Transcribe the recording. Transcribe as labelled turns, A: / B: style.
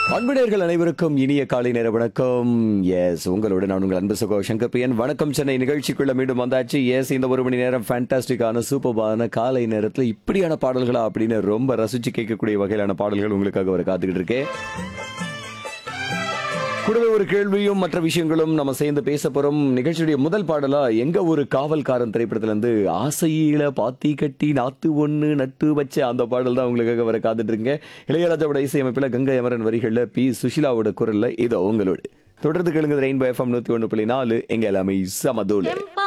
A: அன்பினர்கள் அனைவருக்கும் இனிய காலை நேர வணக்கம் எஸ் உங்களோட நான் உங்கள் அன்பு சகோ சங்கர் பிரியன் வணக்கம் சென்னை நிகழ்ச்சிக்குள்ள மீண்டும் வந்தாச்சு எஸ் இந்த ஒரு மணி நேரம் ஃபேண்டாஸ்டிக்கான சூப்பர்பான காலை நேரத்தில் இப்படியான பாடல்களா அப்படின்னு ரொம்ப ரசிச்சு கேட்கக்கூடிய வகையிலான பாடல்கள் உங்களுக்காக வர காத்துக்கிட்டு இருக்கேன் கூடவே ஒரு கேள்வியும் மற்ற விஷயங்களும் நம்ம சேர்ந்து பேச போறோம் நிகழ்ச்சியுடைய முதல் பாடலா எங்க ஒரு காவல்காரன் திரைப்படத்துல இருந்து ஆசையில பாத்தி கட்டி நாத்து ஒண்ணு நட்டு வச்ச அந்த பாடல் தான் உங்களுக்காக வர காத்துட்டு இருக்கீங்க இளையராஜாவோட இசையமைப்புல கங்கை அமரன் வரிகள்ல பி சுஷிலாவோட குரல்ல இதோ உங்களோட தொடர்ந்து கேளுங்க ரெயின்போ எஃப்எம் நூத்தி ஒன்று புள்ளி நாலு எங்க எல்லாமே சமதூள்
B: எம்பா